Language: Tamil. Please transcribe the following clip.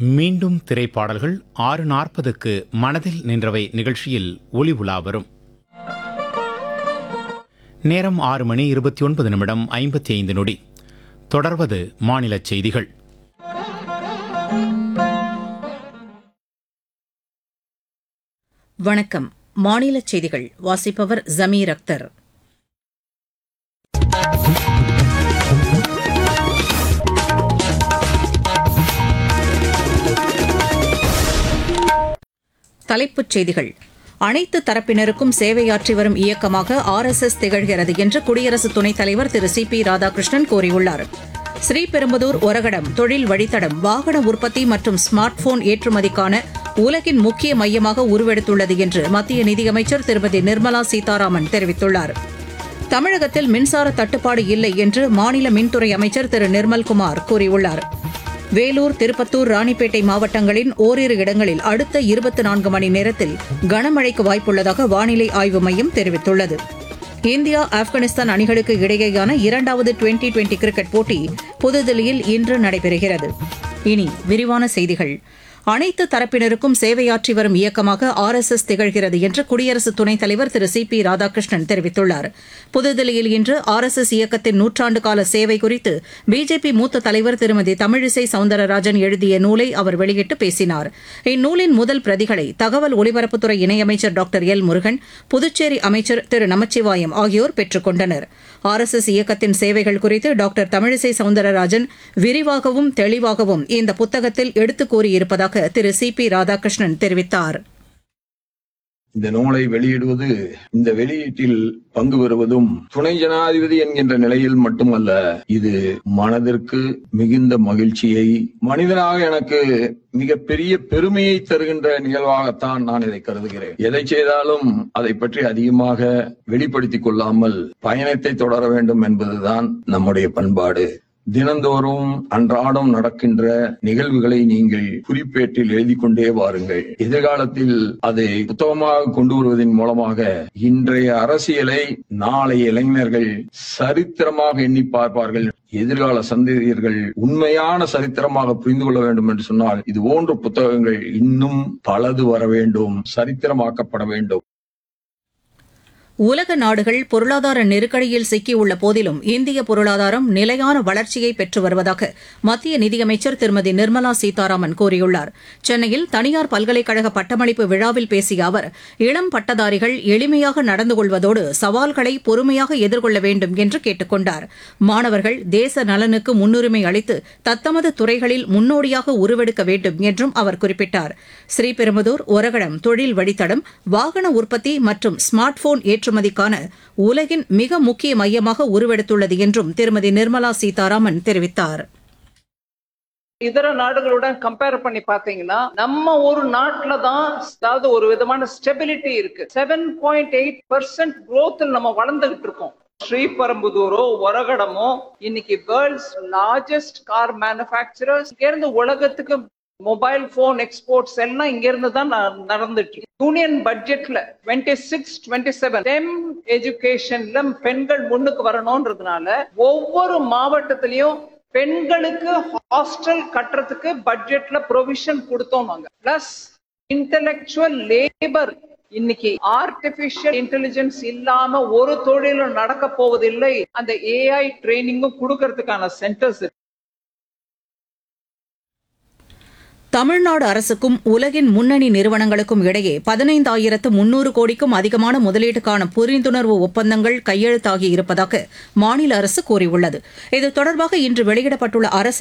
மீண்டும் திரைப்பாடல்கள் ஆறு நாற்பதுக்கு மனதில் நின்றவை நிகழ்ச்சியில் ஒளி உலா வரும் நேரம் ஆறு மணி இருபத்தி ஒன்பது நிமிடம் ஐம்பத்தி ஐந்து நொடி தொடர்வது மாநில செய்திகள் வணக்கம் மாநில செய்திகள் வாசிப்பவர் ஜமீர் அக்தர் தலைப்புச் செய்திகள் அனைத்து தரப்பினருக்கும் சேவையாற்றி வரும் இயக்கமாக ஆர் எஸ் எஸ் திகழ்கிறது என்று குடியரசு துணைத் தலைவர் திரு சி பி ராதாகிருஷ்ணன் கூறியுள்ளார் ஸ்ரீபெரும்புதூர் ஒரகடம் தொழில் வழித்தடம் வாகன உற்பத்தி மற்றும் ஸ்மார்ட் போன் ஏற்றுமதிக்கான உலகின் முக்கிய மையமாக உருவெடுத்துள்ளது என்று மத்திய நிதியமைச்சர் திருமதி நிர்மலா சீதாராமன் தெரிவித்துள்ளார் தமிழகத்தில் மின்சார தட்டுப்பாடு இல்லை என்று மாநில மின்துறை அமைச்சர் திரு நிர்மல்குமார் கூறியுள்ளார் வேலூர் திருப்பத்தூர் ராணிப்பேட்டை மாவட்டங்களின் ஓரிரு இடங்களில் அடுத்த இருபத்தி நான்கு மணி நேரத்தில் கனமழைக்கு வாய்ப்புள்ளதாக வானிலை ஆய்வு மையம் தெரிவித்துள்ளது இந்தியா ஆப்கானிஸ்தான் அணிகளுக்கு இடையேயான இரண்டாவது டுவெண்டி டுவெண்டி கிரிக்கெட் போட்டி புதுதில்லியில் இன்று நடைபெறுகிறது இனி விரிவான செய்திகள் அனைத்து தரப்பினருக்கும் சேவையாற்றி வரும் இயக்கமாக ஆர் எஸ் எஸ் திகழ்கிறது என்று குடியரசு துணைத் தலைவர் திரு சி பி ராதாகிருஷ்ணன் தெரிவித்துள்ளார் புதுதில்லியில் இன்று ஆர் எஸ் எஸ் இயக்கத்தின் நூற்றாண்டு கால சேவை குறித்து பிஜேபி மூத்த தலைவர் திருமதி தமிழிசை சவுந்தரராஜன் எழுதிய நூலை அவர் வெளியிட்டு பேசினார் இந்நூலின் முதல் பிரதிகளை தகவல் ஒலிபரப்புத்துறை இணையமைச்சர் டாக்டர் எல் முருகன் புதுச்சேரி அமைச்சர் திரு நமச்சிவாயம் ஆகியோர் பெற்றுக் கொண்டனர் ஆர் எஸ் எஸ் இயக்கத்தின் சேவைகள் குறித்து டாக்டர் தமிழிசை சவுந்தரராஜன் விரிவாகவும் தெளிவாகவும் இந்த புத்தகத்தில் எடுத்துக் கூறியிருப்பதாக திரு சி பி ராதாகிருஷ்ணன் தெரிவித்தார் இந்த நூலை வெளியிடுவது இந்த வெளியீட்டில் பங்கு பெறுவதும் துணை ஜனாதிபதி என்கின்ற நிலையில் மட்டுமல்ல இது மனதிற்கு மிகுந்த மகிழ்ச்சியை மனிதனாக எனக்கு மிகப்பெரிய பெருமையை தருகின்ற நிகழ்வாகத்தான் நான் இதை கருதுகிறேன் எதை செய்தாலும் அதை பற்றி அதிகமாக வெளிப்படுத்திக் கொள்ளாமல் பயணத்தை தொடர வேண்டும் என்பதுதான் நம்முடைய பண்பாடு தினந்தோறும் அன்றாடம் நடக்கின்ற நிகழ்வுகளை நீங்கள் குறிப்பேட்டில் எழுதி கொண்டே வாருங்கள் எதிர்காலத்தில் அதை புத்தகமாக கொண்டு வருவதன் மூலமாக இன்றைய அரசியலை நாளைய இளைஞர்கள் சரித்திரமாக எண்ணி பார்ப்பார்கள் எதிர்கால சந்ததியர்கள் உண்மையான சரித்திரமாக புரிந்து கொள்ள வேண்டும் என்று சொன்னால் இது போன்ற புத்தகங்கள் இன்னும் பலது வர வேண்டும் சரித்திரமாக்கப்பட வேண்டும் உலக நாடுகள் பொருளாதார நெருக்கடியில் சிக்கியுள்ள போதிலும் இந்திய பொருளாதாரம் நிலையான வளர்ச்சியை பெற்று வருவதாக மத்திய நிதியமைச்சர் திருமதி நிர்மலா சீதாராமன் கூறியுள்ளார் சென்னையில் தனியார் பல்கலைக்கழக பட்டமளிப்பு விழாவில் பேசிய அவர் இளம் பட்டதாரிகள் எளிமையாக நடந்து கொள்வதோடு சவால்களை பொறுமையாக எதிர்கொள்ள வேண்டும் என்று கேட்டுக் கொண்டார் மாணவர்கள் தேச நலனுக்கு முன்னுரிமை அளித்து தத்தமது துறைகளில் முன்னோடியாக உருவெடுக்க வேண்டும் என்றும் அவர் குறிப்பிட்டார் ஸ்ரீபெரும்புதூர் ஒரகடம் தொழில் வழித்தடம் வாகன உற்பத்தி மற்றும் ஸ்மார்ட் போன் ஏற்றுமதிக்கான உலகின் மிக முக்கிய மையமாக உருவெடுத்துள்ளது என்றும் திருமதி நிர்மலா சீதாராமன் தெரிவித்தார் இதர நாடுகளுடன் கம்பேர் பண்ணி பாத்தீங்கன்னா நம்ம ஒரு நாட்டுல தான் அதாவது ஒரு விதமான ஸ்டெபிலிட்டி இருக்கு seven point eight percent growth நம்ம வளர்ந்துகிட்டு இருக்கோம் ஸ்ரீபெரும்புதூரோ ஒரகடமோ இன்னைக்கு வேர்ல்ட்ஸ் லார்ஜஸ்ட் கார் மேனுஃபேக்சரர்ஸ் இங்க இருந்து உலகத்துக்கு மொபைல் போன் எக்ஸ்போர்ட்ஸ் எல்லாம் இங்க இருந்து தான் ந- நடந்துட்டு இருக்கு. யூனியன் பட்ஜெட்ல டுவெண்ட்டி சிக்ஸ் டுவெண்ட்டி செவன் டெம் எஜுகேஷன்ல பெண்கள் முன்னுக்கு வரணும்ன்றதுனால ஒவ்வொரு மாவட்டத்திலயும் பெண்களுக்கு ஹாஸ்டல் கட்டுறதுக்கு பட்ஜெட்ல ப்ரொவிஷன் கொடுத்தோம் நாங்க பிளஸ் இன்டெலெக்சுவல் லேபர் இன்னைக்கு ஆர்டிபிஷியல் இன்டெலிஜென்ஸ் இல்லாம ஒரு தொழிலும் நடக்க போவதில்லை அந்த ஏஐ ட்ரைனிங்கும் கொடுக்கறதுக்கான சென்டர்ஸ் தமிழ்நாடு அரசுக்கும் உலகின் முன்னணி நிறுவனங்களுக்கும் இடையே பதினைந்தாயிரத்து முன்னூறு கோடிக்கும் அதிகமான முதலீட்டுக்கான புரிந்துணர்வு ஒப்பந்தங்கள் கையெழுத்தாகி இருப்பதாக மாநில அரசு கூறியுள்ளது இது தொடர்பாக இன்று வெளியிடப்பட்டுள்ள அரசு